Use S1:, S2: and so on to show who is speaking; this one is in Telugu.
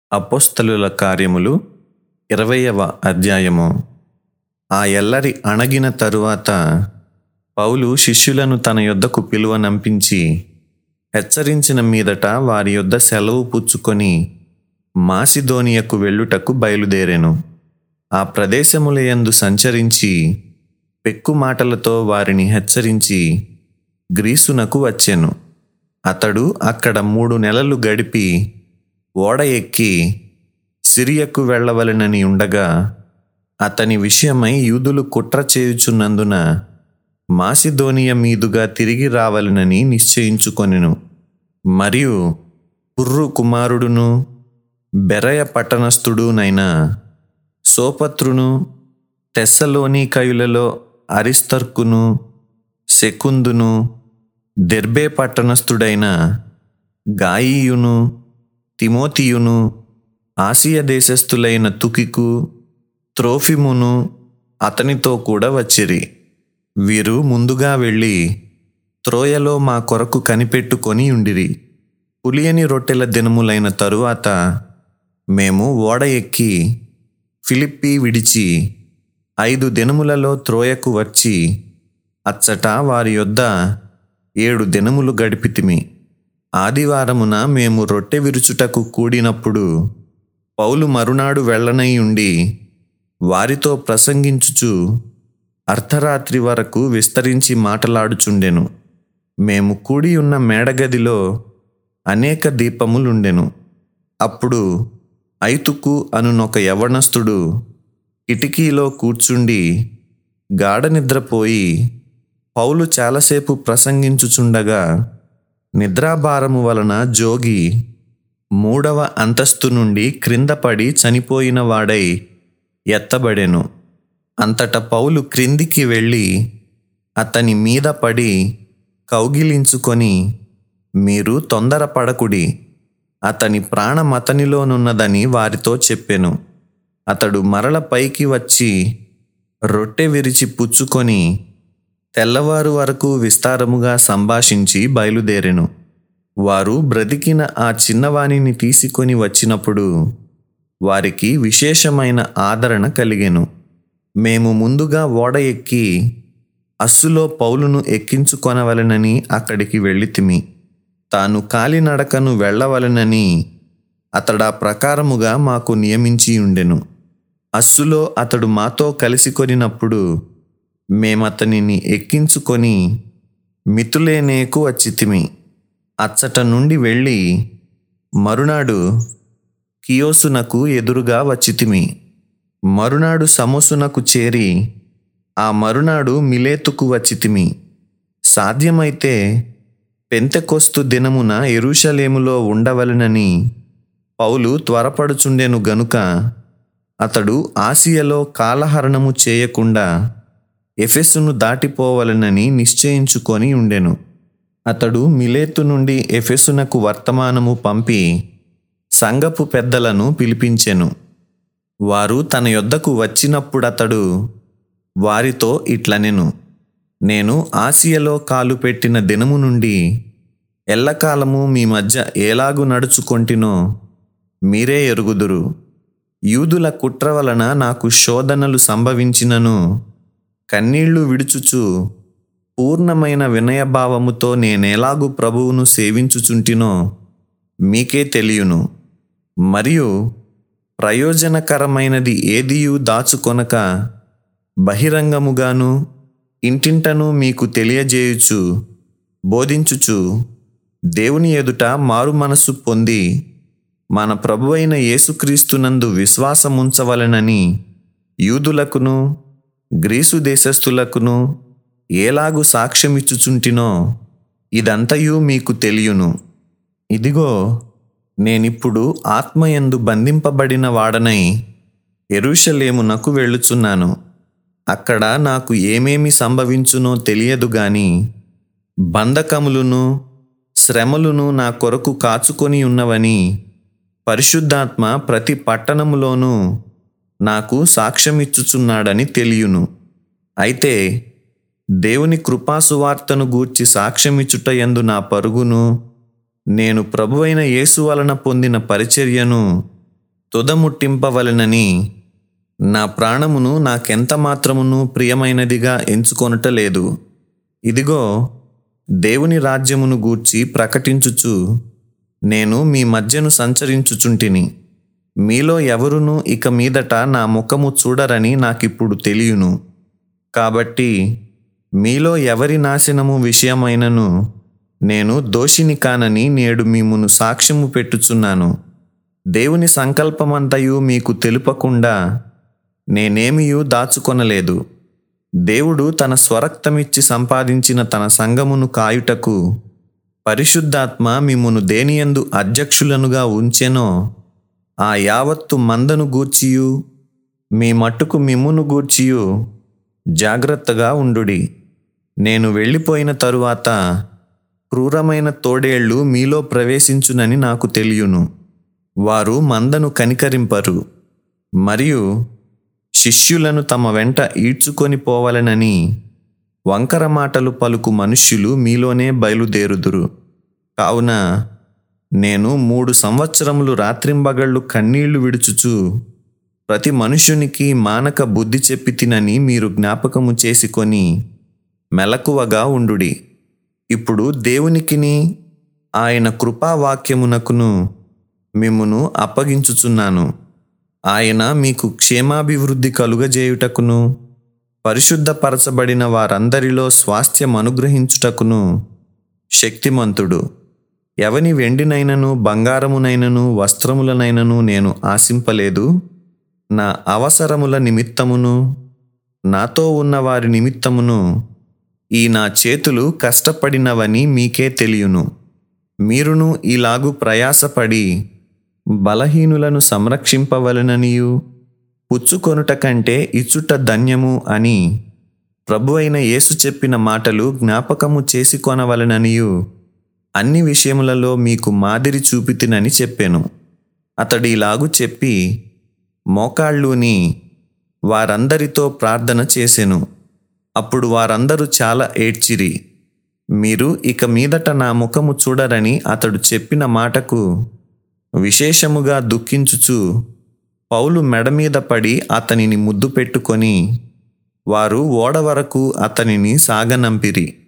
S1: అపోస్తలుల కార్యములు ఇరవయవ అధ్యాయము ఆ ఎల్లరి అణగిన తరువాత పౌలు శిష్యులను తన యొద్దకు పిలువనంపించి హెచ్చరించిన మీదట వారి యొద్ద సెలవు పుచ్చుకొని మాసిదోనియకు వెళ్ళుటకు బయలుదేరెను ఆ ప్రదేశములయందు సంచరించి పెక్కు మాటలతో వారిని హెచ్చరించి గ్రీసునకు వచ్చెను అతడు అక్కడ మూడు నెలలు గడిపి ఓడ ఎక్కి సిరియకు వెళ్ళవలెనని ఉండగా అతని విషయమై యూదులు కుట్ర చేయుచున్నందున మాసిదోనియ మీదుగా తిరిగి రావాలనని నిశ్చయించుకొనెను మరియు పుర్రు కుమారుడును బెరయ పట్టణస్థుడునైన సోపత్రును తెస్సలోనికయులలో అరిస్తర్కును శకుందును దెర్బే పట్టణస్థుడైన గాయియును తిమోతియును ఆసియ దేశస్థులైన తుకికు త్రోఫిమును అతనితో కూడా వచ్చిరి వీరు ముందుగా వెళ్ళి త్రోయలో మా కొరకు కనిపెట్టుకొని ఉండిరి పులియని రొట్టెల దినములైన తరువాత మేము ఓడ ఎక్కి ఫిలిప్పి విడిచి ఐదు దినములలో త్రోయకు వచ్చి అచ్చట వారి యొద్ద ఏడు దినములు గడిపితిమి ఆదివారమున మేము రొట్టె విరుచుటకు కూడినప్పుడు పౌలు మరునాడు వెళ్ళనై ఉండి వారితో ప్రసంగించుచు అర్ధరాత్రి వరకు విస్తరించి మాటలాడుచుండెను మేము కూడి ఉన్న మేడగదిలో అనేక దీపములుండెను అప్పుడు ఐతుకు అనునొక యవనస్తుడు కిటికీలో కూర్చుండి గాఢ నిద్రపోయి పౌలు చాలాసేపు ప్రసంగించుచుండగా నిద్రాభారము వలన జోగి మూడవ అంతస్తు నుండి క్రింద పడి చనిపోయిన వాడై ఎత్తబడెను అంతట పౌలు క్రిందికి వెళ్ళి అతని మీద పడి కౌగిలించుకొని మీరు తొందరపడకుడి అతని ప్రాణం అతనిలోనున్నదని వారితో చెప్పెను అతడు మరల పైకి వచ్చి రొట్టె విరిచి పుచ్చుకొని తెల్లవారు వరకు విస్తారముగా సంభాషించి బయలుదేరెను వారు బ్రతికిన ఆ చిన్నవాణిని తీసుకొని వచ్చినప్పుడు వారికి విశేషమైన ఆదరణ కలిగెను మేము ముందుగా ఓడ ఎక్కి అస్సులో పౌలును ఎక్కించుకొనవలెనని అక్కడికి వెళ్ళితిమి తాను కాలినడకను వెళ్ళవలెనని అతడా ప్రకారముగా మాకు నియమించి ఉండెను అస్సులో అతడు మాతో కలిసి కొనినప్పుడు మేమతనిని ఎక్కించుకొని మితులేనేకు వచ్చితిమి అచ్చట నుండి వెళ్ళి మరునాడు కియోసునకు ఎదురుగా వచ్చితిమి మరునాడు సమోసునకు చేరి ఆ మరునాడు మిలేతుకు వచ్చితిమి సాధ్యమైతే పెంతెకొస్తు దినమున ఎరుషలేములో ఉండవలెనని పౌలు త్వరపడుచుండెను గనుక అతడు ఆసియలో కాలహరణము చేయకుండా ఎఫెసును దాటిపోవలెనని నిశ్చయించుకొని ఉండెను అతడు మిలేతు నుండి ఎఫెసునకు వర్తమానము పంపి సంగపు పెద్దలను పిలిపించెను వారు తన యొద్దకు వచ్చినప్పుడతడు వారితో ఇట్లనెను నేను ఆసియలో కాలు పెట్టిన దినము నుండి ఎల్లకాలము మీ మధ్య ఏలాగు నడుచుకొంటినో మీరే ఎరుగుదురు యూదుల కుట్ర వలన నాకు శోధనలు సంభవించినను కన్నీళ్లు విడుచుచు పూర్ణమైన వినయభావముతో నేనేలాగు ప్రభువును సేవించుచుంటినో మీకే తెలియను మరియు ప్రయోజనకరమైనది ఏదియు దాచుకొనక బహిరంగముగాను ఇంటింటను మీకు తెలియజేయుచు బోధించుచు దేవుని ఎదుట మారు మనస్సు పొంది మన ప్రభువైన యేసుక్రీస్తునందు విశ్వాసముంచవలెనని యూదులకును గ్రీసు దేశస్థులకును ఏలాగు సాక్ష్యమిచ్చుచుంటినో ఇదంతయు మీకు తెలియను ఇదిగో నేనిప్పుడు ఆత్మయందు బంధింపబడిన వాడనై ఎరుషలేమునకు వెళ్ళుచున్నాను అక్కడ నాకు ఏమేమి సంభవించునో తెలియదు గాని బంధకములను శ్రమలను నా కొరకు కాచుకొని ఉన్నవని పరిశుద్ధాత్మ ప్రతి పట్టణములోనూ నాకు సాక్ష్యమిచ్చుచున్నాడని తెలియను అయితే దేవుని కృపాసువార్తను గూర్చి సాక్ష్యమిచ్చుట యందు నా పరుగును నేను ప్రభువైన యేసు వలన పొందిన పరిచర్యను తుదముట్టింపవలెనని నా ప్రాణమును నాకెంత మాత్రమును ప్రియమైనదిగా ఎంచుకొనుట లేదు ఇదిగో దేవుని రాజ్యమును గూర్చి ప్రకటించుచు నేను మీ మధ్యను సంచరించుచుంటిని మీలో ఎవరునూ ఇక మీదట నా ముఖము చూడరని నాకిప్పుడు తెలియను కాబట్టి మీలో ఎవరి నాశనము విషయమైనను నేను దోషిని కానని నేడు మీమును సాక్ష్యము పెట్టుచున్నాను దేవుని సంకల్పమంతయు మీకు తెలుపకుండా నేనేమియూ దాచుకొనలేదు దేవుడు తన స్వరక్తమిచ్చి సంపాదించిన తన సంగమును కాయుటకు పరిశుద్ధాత్మ మిమ్మును దేనియందు అధ్యక్షులనుగా ఉంచెనో ఆ యావత్తు మందను గూర్చియు మీ మట్టుకు మిమ్మును గూర్చియు జాగ్రత్తగా ఉండుడి నేను వెళ్ళిపోయిన తరువాత క్రూరమైన తోడేళ్లు మీలో ప్రవేశించునని నాకు తెలియను వారు మందను కనికరింపరు మరియు శిష్యులను తమ వెంట ఈడ్చుకొని పోవలనని వంకర మాటలు పలుకు మనుష్యులు మీలోనే బయలుదేరుదురు కావున నేను మూడు సంవత్సరములు రాత్రింబగళ్ళు కన్నీళ్లు విడుచుచు ప్రతి మనుష్యునికి మానక బుద్ధి చెప్పి తినని మీరు జ్ఞాపకము చేసుకొని మెలకువగా ఉండుడి ఇప్పుడు దేవునికిని ఆయన కృపావాక్యమునకును మిమ్మును అప్పగించుచున్నాను ఆయన మీకు క్షేమాభివృద్ధి కలుగజేయుటకును పరిశుద్ధపరచబడిన వారందరిలో స్వాస్థ్యం అనుగ్రహించుటకును శక్తిమంతుడు ఎవని వెండినైనను బంగారమునైనను వస్త్రములనైనను నేను ఆశింపలేదు నా అవసరముల నిమిత్తమును నాతో ఉన్న వారి నిమిత్తమును ఈ నా చేతులు కష్టపడినవని మీకే తెలియను మీరును ఇలాగు ప్రయాసపడి బలహీనులను సంరక్షింపవలననియు పుచ్చుకొనుట కంటే ఇచ్చుట ధన్యము అని ప్రభు అయిన యేసు చెప్పిన మాటలు జ్ఞాపకము చేసుకొనవలననియు అన్ని విషయములలో మీకు మాదిరి చూపితినని చెప్పాను అతడు ఇలాగు చెప్పి మోకాళ్ళూని వారందరితో ప్రార్థన చేసెను అప్పుడు వారందరూ చాలా ఏడ్చిరి మీరు ఇక మీదట నా ముఖము చూడరని అతడు చెప్పిన మాటకు విశేషముగా దుఃఖించుచు పౌలు మెడ మీద పడి అతనిని ముద్దు పెట్టుకొని వారు ఓడ వరకు అతనిని సాగనంపిరి